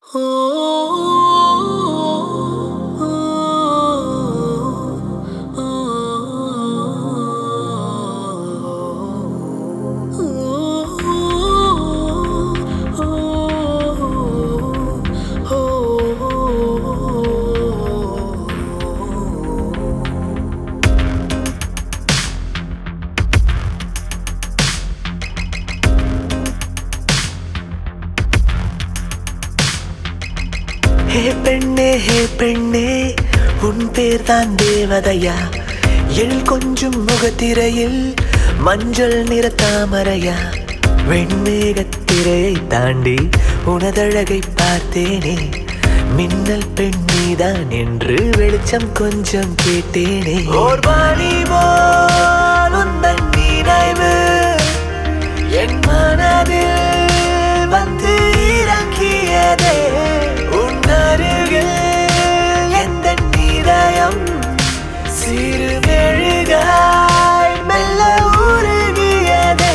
ஹே பெண்ணே ஹே பெண்ணே உன் பேர் தான் தேவதையா எழில் கொஞ்சம் முகத்திரையில் மஞ்சள் நிற தாமரையா வெண்மேகத்திரையை தாண்டி உனதழகை பார்த்தேனே மின்னல் பெண் நீதான் என்று வெளிச்சம் கொஞ்சம் கேட்டேனே ஓர் வாணி போல் உந்தன் நினைவு என் மனதில் வந்து இறங்கியதே உன் அருகில் எந்த நிதயம் சிறு மெழுகாய் மெல்ல உருகியதே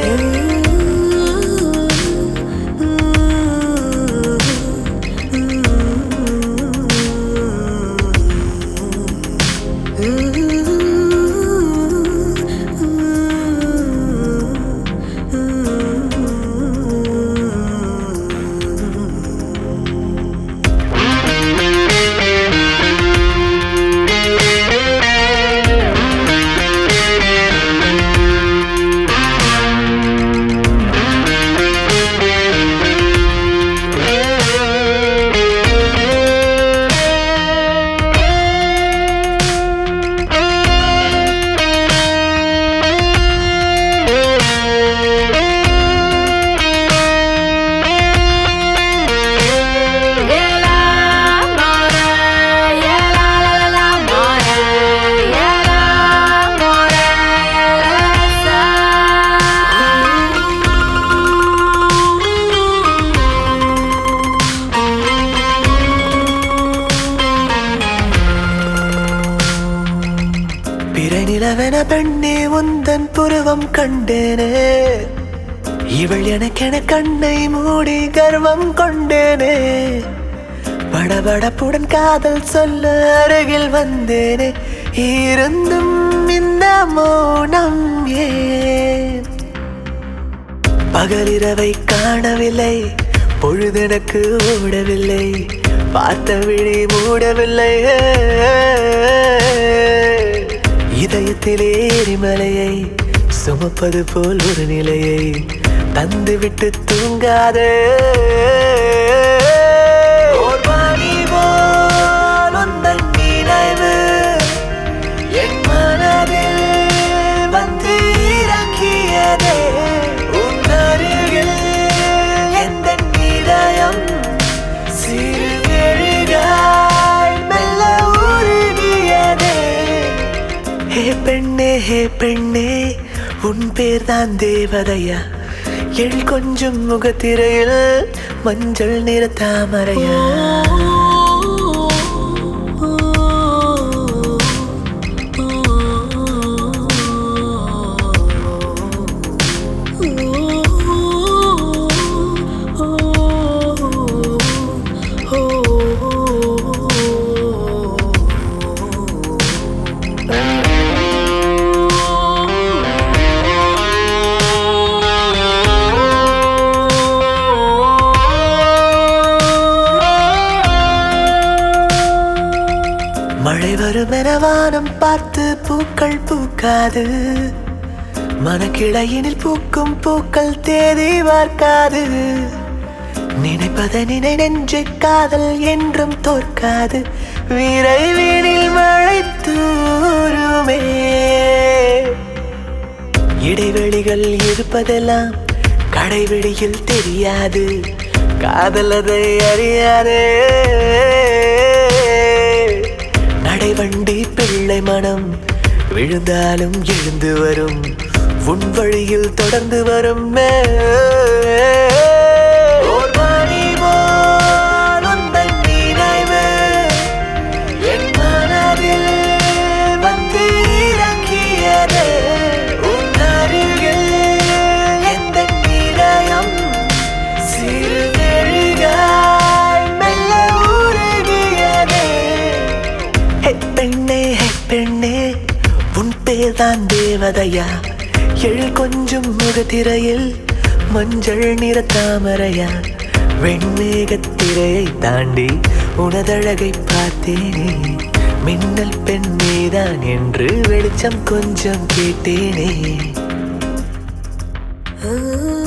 பிறை நிலவென பெண்ணே உந்தன் புருவம் கண்டேனே இவள் எனக்கென கண்ணை மூடி கர்வம் கொண்டேனே படபடப்புடன் காதல் சொல்ல அருகில் வந்தேனே இருந்தும் இந்த மௌனம் ஏன் பகலிரவை காணவில்லை பொழுதெனக்கு ஓடவில்லை பார்த்த விழி மூடவில்லை இதயத்திலே எரிமலையை சுமப்பது போல் ஒரு நிலையை தந்துவிட்டு தூங்காதே ஓர் வாணி போல் உந்தன் நினைவு என் மனதில் வந்து இறங்கியதே உன் அருகில் எந்த நிதயம் சிறு மெழுகாய் மெல்ல உருகியதே ஹே பெண்ணே ஹே பெண்ணே உன் பேர் தான் தேவதையா எழில் கொஞ்சம் முகத்திரையில் மஞ்சள் நிற தாமரையா மழை வரும் என வானம் பார்த்து பூக்கள் பூக்காது மனக்கிளையினில் பூக்கும் பூக்கள் தேதி பார்க்காது நினைப்பதை நினை நெஞ்சை காதல் என்றும் தோற்காது விரைவினில் மழை தூருமே இடைவெளிகள் இருப்பதெல்லாம் கடைவெளியில் தெரியாது காதல் அதை அறியாதே நடைவண்டி பிள்ளை மனம் விழுந்தாலும் எழுந்து வரும் உன் வழியில் தொடர்ந்து வரும் ஓர் வாணி போல் உந்தன் நினைவு என் மனதில் வந்து இறங்கியதே உன் அருகில் எந்த நிதயம் சிறு மெழுகாய் பேர்தான் தேவதையா எழில் கொஞ்சம் முகத்திரையில் மஞ்சள் நிற தாமரையா வெண்மேகத்திரையை தாண்டி உனதழகை பார்த்தேனே மின்னல் பெண் நீதான் என்று வெளிச்சம் கொஞ்சம் கேட்டேனே ஆ